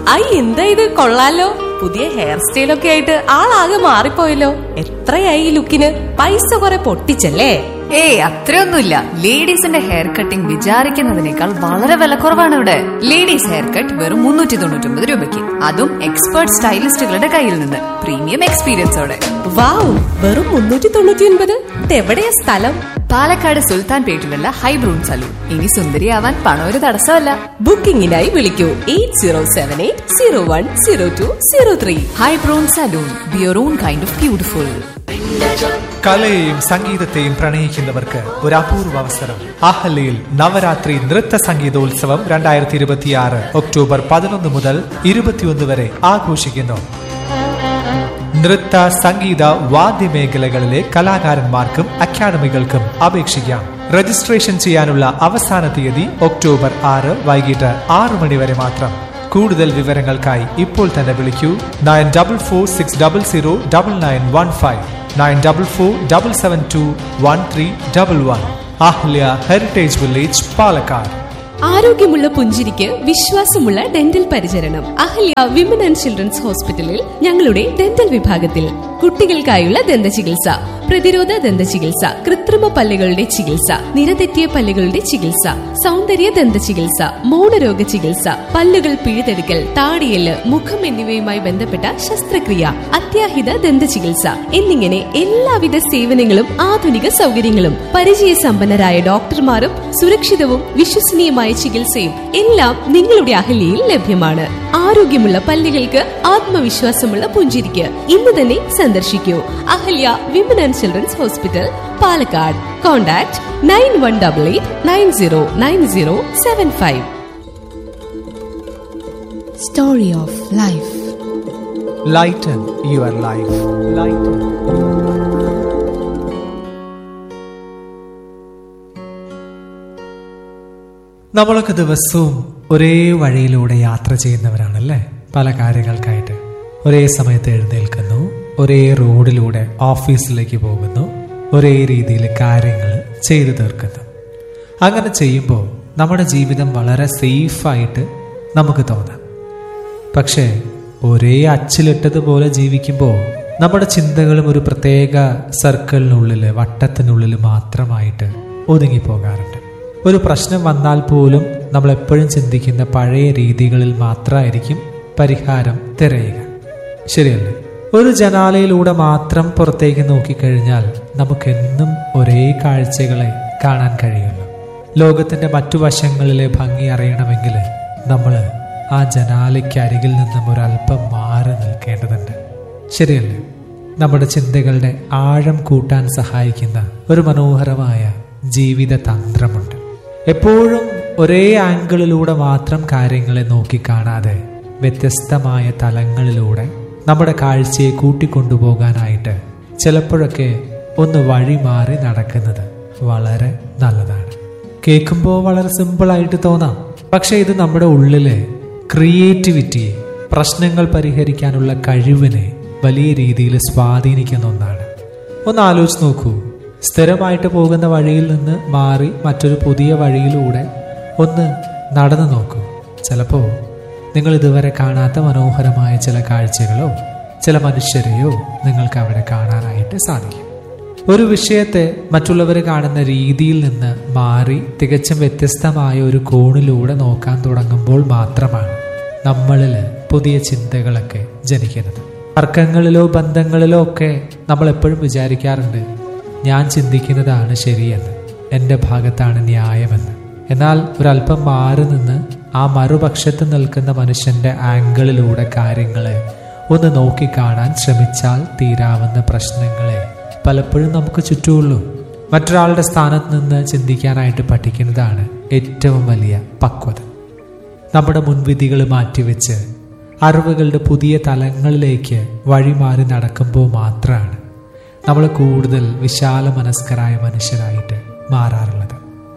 I എന്താ ഇത് കൊള്ളാലോ പുതിയ ഹെയർ സ്റ്റൈലൊക്കെ ആയിട്ട് ആളാകെ മാറിപ്പോയല്ലോ എത്രയായി ഈ ലുക്കിന് പൈസ കുറെ പൊട്ടിച്ചല്ലേ ഏയ് അത്രയൊന്നുമില്ല ലേഡീസിന്റെ ഹെയർ കട്ടിംഗ് വിചാരിക്കുന്നതിനേക്കാൾ വളരെ വിലക്കുറവാണ് ഇവിടെ ലേഡീസ് ഹെയർ കട്ട് വെറും മുന്നൂറ്റി തൊണ്ണൂറ്റി രൂപയ്ക്ക് അതും എക്സ്പേർട്ട് സ്റ്റൈലിസ്റ്റുകളുടെ കയ്യിൽ നിന്ന് പ്രീമിയം എക്സ്പീരിയൻസോടെ വാവ് വെറും മുന്നൂറ്റി തൊണ്ണൂറ്റി ഒൻപത് ഇതെവിടെയാ സ്ഥലം പാലക്കാട് സുൽത്താൻ പേട്ടിലുള്ള ഹൈബ്രൂൺ സലൂൺ ഇനി സുന്ദരിയാവാൻ പണം ഒരു തടസ്സമല്ല ബുക്കിംഗിനായി വിളിക്കൂ eight zero seven eight zero one zero two zero three ഹൈബ്രൂൺ salon be your own kind of beautiful കലയെയും സംഗീതത്തെയും പ്രണയിക്കുന്നവർക്ക് ഒരു അപൂർവ അവസരം അഹല്യയിൽ നവരാത്രി നൃത്ത സംഗീതോത്സവം രണ്ടായിരത്തി ഇരുപത്തിയാറ് ഒക്ടോബർ പതിനൊന്ന് മുതൽ ഇരുപത്തിയൊന്ന് വരെ ആഘോഷിക്കുന്നു നൃത്ത സംഗീത വാദ്യമേഖലകളിലെ കലാകാരന്മാർക്കും അക്കാദമികൾക്കും അപേക്ഷിക്കാം രജിസ്ട്രേഷൻ ചെയ്യാനുള്ള അവസാന തീയതി ഒക്ടോബർ ആറ് വൈകിട്ട് ആറു മണി വരെ മാത്രം കൂടുതൽ വിവരങ്ങൾക്കായി ഇപ്പോൾ തന്നെ വിളിക്കൂ nine double four six double zero double nine one five nine double four double seven two one three double one Ahalya heritage village Palakkad ആരോഗ്യമുള്ള പുഞ്ചിരിക്ക് വിശ്വാസമുള്ള ഡെന്റൽ പരിചരണം അഹല്യ വിമൻ ആൻഡ് ചിൽഡ്രൻസ് ഹോസ്പിറ്റലിൽ ഞങ്ങളുടെ ഡെന്റൽ വിഭാഗത്തിൽ കുട്ടികൾക്കായുള്ള ദന്ത ചികിത്സ പ്രതിരോധ ദന്ത ചികിത്സ കൃത്രിമ പല്ലുകളുടെ ചികിത്സ നിരതെറ്റിയ പല്ലുകളുടെ ചികിത്സ സൗന്ദര്യ ദന്ത ചികിത്സ മൗനരോഗ ചികിത്സ പല്ലുകൾ പിഴുതെടുക്കൽ താടിയല് മുഖം എന്നിവയുമായി ബന്ധപ്പെട്ട ശസ്ത്രക്രിയ അത്യാഹിത ദന്ത ചികിത്സ എന്നിങ്ങനെ എല്ലാവിധ സേവനങ്ങളും ആധുനിക സൗകര്യങ്ങളും പരിചയസമ്പന്നരായ ഡോക്ടർമാരും സുരക്ഷിതവും വിശ്വസനീയമായ ചികിത്സയും എല്ലാം നിങ്ങളുടെ അഹല്യയിൽ ലഭ്യമാണ് ആരോഗ്യമുള്ള പല്ലുകൾക്ക് ആത്മവിശ്വാസമുള്ള പുഞ്ചിരിക്ക് ഇന്ന് തന്നെ സന്ദർശിക്കൂ Ahalya women and children's hospital Palakkad contact nine one double eight nine zero nine zero seven five Story of Life. Lighten your life lighten നമ്മളൊക്കെ ദിവസവും ഒരേ വഴിയിലൂടെ യാത്ര ചെയ്യുന്നവരാണല്ലേ പല കാര്യങ്ങൾക്കായിട്ട് ഒരേ സമയത്ത് എഴുന്നേൽക്കുന്നു ഒരേ റോഡിലൂടെ ഓഫീസിലേക്ക് പോകുന്നു ഒരേ രീതിയിൽ കാര്യങ്ങൾ ചെയ്തു തീർക്കുന്നു അങ്ങനെ ചെയ്യുമ്പോൾ നമ്മുടെ ജീവിതം വളരെ സേഫായിട്ട് നമുക്ക് തോന്നാം പക്ഷേ ഒരേ അച്ചിലിട്ടതുപോലെ ജീവിക്കുമ്പോൾ നമ്മുടെ ചിന്തകളും ഒരു പ്രത്യേക സർക്കിളിനുള്ളിൽ വട്ടത്തിനുള്ളിൽ മാത്രമായിട്ട് ഒതുങ്ങിപ്പോകാറുണ്ട് ഒരു പ്രശ്നം വന്നാൽ പോലും നമ്മൾ എപ്പോഴും ചിന്തിക്കുന്ന പഴയ രീതികളിൽ മാത്രമായിരിക്കും പരിഹാരം തിരയുക ശരിയല്ലേ ഒരു ജനാലയിലൂടെ മാത്രം പുറത്തേക്ക് നോക്കിക്കഴിഞ്ഞാൽ നമുക്കെന്നും ഒരേ കാഴ്ചകളെ കാണാൻ കഴിയുള്ളൂ ലോകത്തിന്റെ മറ്റു വശങ്ങളിലെ ഭംഗി അറിയണമെങ്കിൽ നമ്മൾ ആ ജനാലയ്ക്ക് അരികിൽ നിന്നും ഒരല്പം മാറി നിൽക്കേണ്ടതുണ്ട് ശരിയല്ലേ നമ്മുടെ ചിന്തകളുടെ ആഴം കൂട്ടാൻ സഹായിക്കുന്ന ഒരു മനോഹരമായ ജീവിത തന്ത്രമുണ്ട് എപ്പോഴും ഒരേ ആംഗിളിലൂടെ മാത്രം കാര്യങ്ങളെ നോക്കിക്കാണാതെ വ്യത്യസ്തമായ തലങ്ങളിലൂടെ നമ്മുടെ കാഴ്ചയെ കൂട്ടിക്കൊണ്ടുപോകാനായിട്ട് ചിലപ്പോഴൊക്കെ ഒന്ന് വഴി മാറി നടക്കുന്നത് വളരെ നല്ലതാണ് കേൾക്കുമ്പോൾ വളരെ സിമ്പിളായിട്ട് തോന്നാം പക്ഷെ ഇത് നമ്മുടെ ഉള്ളിലെ ക്രിയേറ്റിവിറ്റിയെ പ്രശ്നങ്ങൾ പരിഹരിക്കാനുള്ള കഴിവിനെ വലിയ രീതിയിൽ സ്വാധീനിക്കുന്ന ഒന്നാണ് ഒന്ന് ആലോചിച്ച് നോക്കൂ സ്ഥിരമായിട്ട് പോകുന്ന വഴിയിൽ നിന്ന് മാറി മറ്റൊരു പുതിയ വഴിയിലൂടെ ഒന്ന് നടന്നു നോക്കൂ ചിലപ്പോൾ നിങ്ങൾ ഇതുവരെ കാണാത്ത മനോഹരമായ ചില കാഴ്ചകളോ ചില മനുഷ്യരെയോ നിങ്ങൾക്ക് അവിടെ കാണാനായിട്ട് സാധിക്കും ഒരു വിഷയത്തെ മറ്റുള്ളവർ കാണുന്ന രീതിയിൽ നിന്ന് മാറി തികച്ചും വ്യത്യസ്തമായ ഒരു കോണിലൂടെ നോക്കാൻ തുടങ്ങുമ്പോൾ മാത്രമാണ് നമ്മളിൽ പുതിയ ചിന്തകളൊക്കെ ജനിക്കുന്നത് തർക്കങ്ങളിലോ ബന്ധങ്ങളിലോ ഒക്കെ നമ്മൾ എപ്പോഴും വിചാരിക്കാറുണ്ട് ഞാൻ ചിന്തിക്കുന്നതാണ് ശരിയെന്ന് എൻ്റെ ഭാഗത്താണ് ന്യായമെന്ന് എന്നാൽ ഒരല്പം മാറി നിന്ന് ആ മറുപക്ഷത്ത് നിൽക്കുന്ന മനുഷ്യന്റെ ആംഗിളിലൂടെ കാര്യങ്ങളെ ഒന്ന് നോക്കിക്കാണാൻ ശ്രമിച്ചാൽ തീരാവുന്ന പ്രശ്നങ്ങളെ പലപ്പോഴും നമുക്ക് ചുറ്റുമുള്ളൂ മറ്റൊരാളുടെ സ്ഥാനത്ത് നിന്ന് ചിന്തിക്കാനായിട്ട് പഠിക്കുന്നതാണ് ഏറ്റവും വലിയ പക്വത നമ്മുടെ മുൻവിധികൾ മാറ്റിവെച്ച് അറിവുകളുടെ പുതിയ തലങ്ങളിലേക്ക് വഴിമാറി നടക്കുമ്പോൾ മാത്രമാണ് നമ്മൾ കൂടുതൽ വിശാല മനസ്കരായ മനുഷ്യരായിട്ട് മാറാറുള്ളത്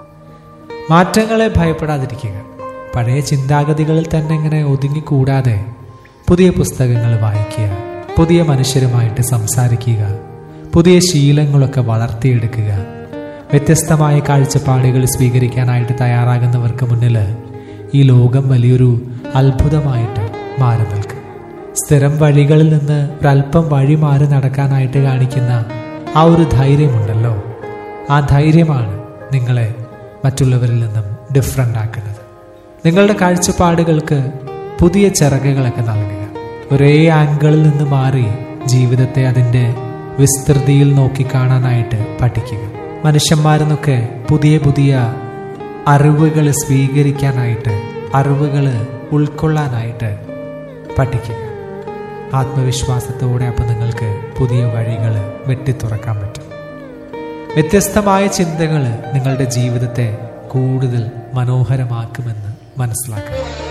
മാറ്റങ്ങളെ ഭയപ്പെടാതിരിക്കുക പഴയ ചിന്താഗതികളിൽ തന്നെ ഇങ്ങനെ ഒതുങ്ങിക്കൂടാതെ പുതിയ പുസ്തകങ്ങൾ വായിക്കുക പുതിയ മനുഷ്യരുമായിട്ട് സംസാരിക്കുക പുതിയ ശീലങ്ങളൊക്കെ വളർത്തിയെടുക്കുക വ്യത്യസ്തമായ കാഴ്ചപ്പാടുകൾ സ്വീകരിക്കാനായിട്ട് തയ്യാറാകുന്നവർക്ക് മുന്നിൽ ഈ ലോകം വലിയൊരു അത്ഭുതമായിട്ട് മാറി നിൽക്കുക സ്ഥിരം വഴികളിൽ നിന്ന് ഒരല്പം വഴി മാറി നടക്കാനായിട്ട് കാണിക്കുന്ന ആ ഒരു ധൈര്യമുണ്ടല്ലോ ആ ധൈര്യമാണ് നിങ്ങളെ മറ്റുള്ളവരിൽ നിന്നും ഡിഫറെൻ്റ് ആക്കുന്നത് നിങ്ങളുടെ കാഴ്ചപ്പാടുകൾക്ക് പുതിയ ചിറകുകളൊക്കെ നൽകുക ഒരേ ആംഗിളിൽ നിന്ന് മാറി ജീവിതത്തെ അതിൻ്റെ വിസ്തൃതിയിൽ നോക്കിക്കാണാനായിട്ട് പഠിക്കുക മനുഷ്യന്മാരെന്നൊക്കെ പുതിയ പുതിയ അറിവുകൾ സ്വീകരിക്കാനായിട്ട് അറിവുകൾ ഉൾക്കൊള്ളാനായിട്ട് പഠിക്കുക ആത്മവിശ്വാസത്തോടെ അപ്പം നിങ്ങൾക്ക് പുതിയ വഴികൾ വെട്ടിത്തുറക്കാൻ പറ്റും വ്യത്യസ്തമായ ചിന്തകൾ നിങ്ങളുടെ ജീവിതത്തെ കൂടുതൽ മനോഹരമാക്കുമെന്ന് മനസ്സിലാക്കുക